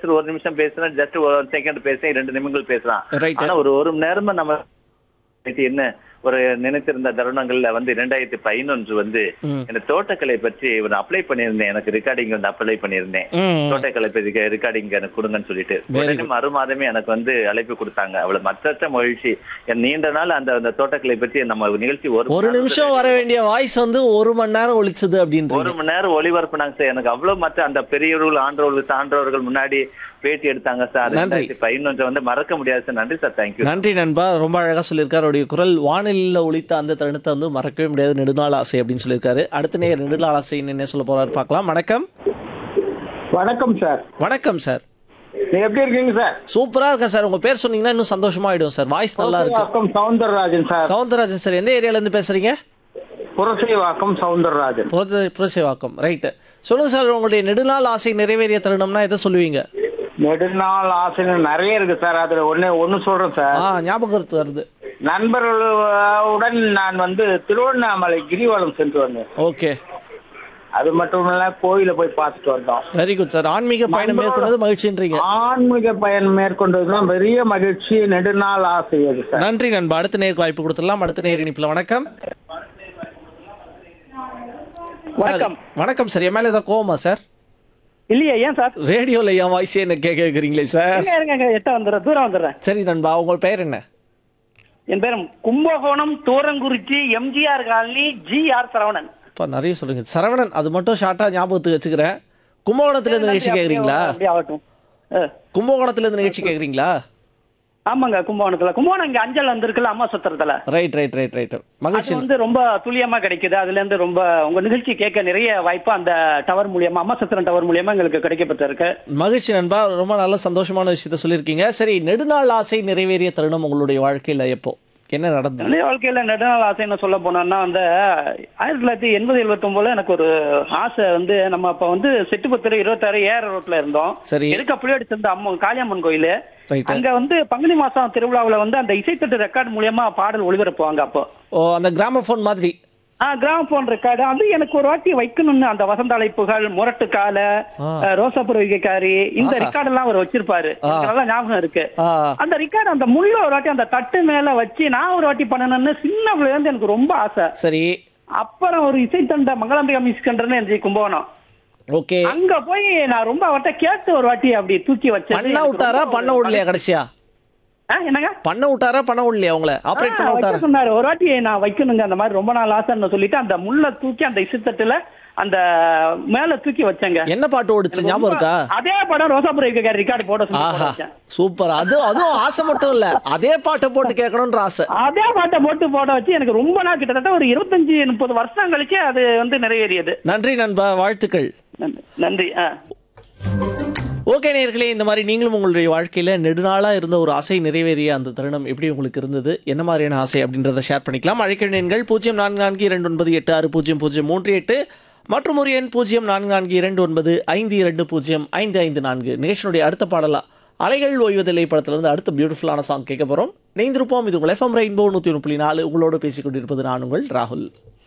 பேசுற ஒரு நிமிஷம் பேசுறேன் ஜஸ்ட் ஒரு செகண்ட் பேசுறேன் ரெண்டு நிமிடங்கள் பேசலாம் ரைட் ஆனா ஒரு ஒரு மணி நேரமா நம்ம இது என்ன ஒரு நினைத்திருந்த தருணங்கள்ல வந்து இரண்டாயிரத்தி பதினொன்று வந்து ம். இந்த தோட்டக்கலை பற்றி ஒரு அப்ளை பண்ணியிருந்தேன் எனக்கு ரெக்கார்டிங் வந்து அப்ளை பண்ணியிருந்தேன் ம் தோட்டக்கலை பற்றி ரெக்கார்டிங் எனக்கு கொடுங்கன்னு சொல்லிட்டு Very உடனே மறு மாதமே எனக்கு வந்து அழைப்பு கொடுத்தாங்க அவ்வளவு மற்ற மகிழ்ச்சி என் நீண்ட நாள் அந்த அந்த தோட்டக்கலை பற்றி நம்ம நிகழ்ச்சி ஒரு ஒரு நிமிஷம் வர வேண்டிய வாய்ஸ் வந்து ஒரு மணி நேரம் ஒழிச்சது ஒரு அப்படின்றீங்க மணி நேரம் ஒளிபரப்புனாங்க சார் எனக்கு அவ்வளவு மற்ற அந்த பெரியவர்கள் ஆண்டவர்கள் சான்றவர்கள் முன்னாடி பேட்டி எடுத்தாங்க சார் நன்றி. ரெண்டாயிரத்தி பதினொன்று வந்து மறக்க முடியாது சார் நன்றி சார் தேங்க்யூ நன்றி நண்பா ரொம்ப அழகா சொல்லியிருக்காரு அவருடைய குரல் வானிலையில் ஒழித்த அந்த தருணத்தை வந்து மறக்கவே முடியாது நெடுநாள் ஆசை அப்படின்னு சொல்லியிருக்காரு அடுத்த நேர் நெடுநாள் ஆசை என்ன சொல்ல போறாரு பார்க்கலாம் வணக்கம் வணக்கம் சார் வணக்கம் சார் நீங்க எப்படி இருக்கீங்க சார் சூப்பரா இருக்கேன் சார் உங்க பேர் சொன்னீங்கன்னா இன்னும் சந்தோஷமாயிடும் சார் வாய்ஸ் நல்லா இருக்கு வாக்கம் சவுந்தரராஜன் சார் சவுந்தரராஜன் சார் எந்த ஏரியால இருந்து பேசுறீங்க புரசை வாக்கம் சவுந்தரராஜன் புரத- புரட்சிவாக்கம் ரைட்டு சொல்லுங்க சார் உங்களுடைய நெடுநாள் ஆசை நிறைவேறிய தருணம்னா எதை சொல்லுவீங்க நெடுநாள் ஆசைகள் நிறைய இருக்கு சார் அதுல ஒண்ணு ஒண்ணு சொல்றேன் சார் ஆ ஞாபகம் வருது நண்பர்களுடன் நான் வந்து திருவண்ணாமலை கிரிவலம் சென்று வந்தேன் ஓகே அது மட்டும் இல்ல கோயில போய் பார்த்துட்டு வந்தோம் வெரி குட் சார் ஆன்மீக பயணம் மேற்கொண்டது மகிழ்ச்சின்றீங்க ஆன்மீக பயணம் மேற்கொண்டதுதான் பெரிய மகிழ்ச்சி நெடுநாள் ஆசை அது சார் நன்றி நண்பா அடுத்த நேருக்கு வாய்ப்பு கொடுத்துடலாம் அடுத்த நேர் இனிப்புல வணக்கம் வணக்கம் சார், வணக்கம் சார் என் மேல ஏதாவது கோவமா சார் இல்லையா ஏன் சார் ரேடியோல என் வாய்ஸ் என்ன கேட்க கேட்குறீங்களே சார் இருங்க இருங்க இருங்க, எட்ட வந்துடுறேன் தூரம் வந்துடுறேன் சரி நண்பா உங்க பெயர் என்ன என் பேரும் Kumbakonam Thurangurichi MGR colony G R Saravanan இப்போ நிறைய சொல்லுங்க சரவணன் அது மட்டும் ஷார்ட்டா ஞாபகத்துக்கு வச்சுக்கிறேன் கும்பகோணத்துல இருந்து நிகழ்ச்சி கேக்குறீங்களா அப்படியே ஆகட்டும் ஆ. கும்பகோணத்துல இருந்து நிகழ்ச்சி கேக்குறீங்களா ஆமாங்க கும்பகோணத்துல கும்பகோணம் இங்க அஞ்சல் வந்திருக்குல்ல அம்மா சுத்திரத்துல ரைட் ரைட் ரைட் ரைட் மகிழ்ச்சி அது வந்து ரொம்ப துல்லியமா கிடைக்குது அதுல இருந்து ரொம்ப உங்க நிகழ்ச்சி கேட்க நிறைய வாய்ப்பு அந்த டவர் மூலியமா அம்மா சத்திரம் டவர் மூலியமா எங்களுக்கு கிடைக்கப்பட்டு இருக்கு மகிழ்ச்சி நண்பா ரொம்ப நல்ல சந்தோஷமான விஷயத்த சொல்லியிருக்கீங்க சரி நெடுநாள் ஆசை நிறைவேறிய தருணம் உங்களுடைய வாழ்க்கையில எப்போ என்ன நடந்தது என்னுடைய வாழ்க்கையில நெடுநாள் ஆசைன்னு சொல்ல போனோம்னா வந்து ஆயிரத்தி தொள்ளாயிரத்தி எண்பது எழுபத்தொன்பதுல எனக்கு ஒரு ஆசை வந்து நம்ம அப்ப வந்து செட்டுப்பத்திர இருபத்தாறு ஏஆர் ரோட்ல இருந்தோம் சரி இருக்க புளியடி சேர்ந்த அம்மன் காளியம்மன் கோயில் ரைட் அங்க வந்து பங்குனி மாசம் திருவிழாவுல வந்து அந்த இசைத்தட்டு ரெக்கார்ட் மூலியமா பாடல் ஒளிபரப்புவாங்க அப்போ ஓ அந்த கிராமபோன் மாதிரி ஆ கிராமபோன் ரெக்கார்டு அது எனக்கு ஒரு வாட்டி வைக்கணும்னு அந்த வசந்த அழைப்புகள் முரட்டு கால ஆ. ரோசாபுரவிகாரி இந்த ஆஹா. ரெக்கார்ட் எல்லாம் அவர் வச்சிருப்பாரு ஆ. எனக்கு நல்லா ஞாபகம் இருக்கு ஆ அந்த ரெக்கார்டு அந்த முள்ள ஒரு வாட்டி அந்த தட்டு மேல வச்சு நான் ஒரு வாட்டி பண்ணணும்னு சின்ன பிள்ளைல இருந்து எனக்கு ரொம்ப ஆசை சரி அப்புறம் ஒரு இசைத்தண்ட மங்களாம்பிகா மியூசிக் சென்டர்னு இருந்துச்சு கும்பகோணம் ஓகே அங்க போய் நான் ரொம்ப அவர்ட்ட கேட்டு ஒரு வாட்டி அப்படி தூக்கி வச்சேன் பண்ண விட்டாரா பண்ண விடலையா கடைசியா என்னங்க பண்ண விட்டாரா பண்ண விடலையா உங்களை ஆப்ரேட் பண்ண ஆ, வைக்க விட்டாரா சொன்னாரு ஒரு வாட்டி நான் வைக்கணுங்க அந்த மாதிரி ரொம்ப நாள் ஆசைன்னு சொல்லிட்டு அந்த முள்ள தூக்கி அந்த இசைத்தட்டுல அந்த மேல தூக்கி வச்சேங்க என்ன பாட்டு ஓடுச்சு ஞாபகம் இருக்கா அதே படம் ரோசாபுரம் ரெக்கார்டு போட சொல்லி போட ஆஹா வச்சேன். சூப்பர் அது அதுவும் ஆசை மட்டும் இல்ல அதே பாட்டை போட்டு கேட்கணும்ன்ற ஆசை அதே பாட்டை போட்டு போட வச்சு எனக்கு ரொம்ப நாள் கிட்டத்தட்ட ஒரு இருபத்தஞ்சு முப்பது வருஷம் கழிச்சு அது வந்து நிறைவேறியது நன்றி நண்பா வாழ்த்துக்கள் நன்றி. நன்றி ஆ ஓகே நேர்களே இந்த மாதிரி நீங்களும் உங்களுடைய வாழ்க்கையில நெடுநாளா இருந்த ஒரு ஆசை நிறைவேறிய அந்த தருணம் எப்படி உங்களுக்கு இருந்தது என்ன மாதிரியான ஆசை அப்படின்றத ஷேர் பண்ணிக்கலாம் அழைக்கிற எண்கள் பூஜ்ஜியம் நான்கு நான்கு இரண்டு ஒன்பது எட்டு ஆறு பூஜ்ஜியம் பூஜ்ஜியம் மூன்று எட்டு மற்றும் ஒரு எண் பூஜ்ஜியம் நான்கு நான்கு இரண்டு ஒன்பது ஐந்து இரண்டு பூஜ்ஜியம் ஐந்து ஐந்து நான்கு நிகழ்ச்சியினுடைய அடுத்த பாடலா அலைகள் ஓய்வதில்லை படத்திலிருந்து அடுத்த பியூட்டிஃபுல்லான சாங் கேட்க போறோம் இணைந்திருப்போம் இது உங்கள் எஃப்எம் ரெயின்போ நூற்றி ஒன்று புள்ளி நாலு உங்களோடு பேசிக் கொண்டிருப்பது நான் உங்கள் ராகுல்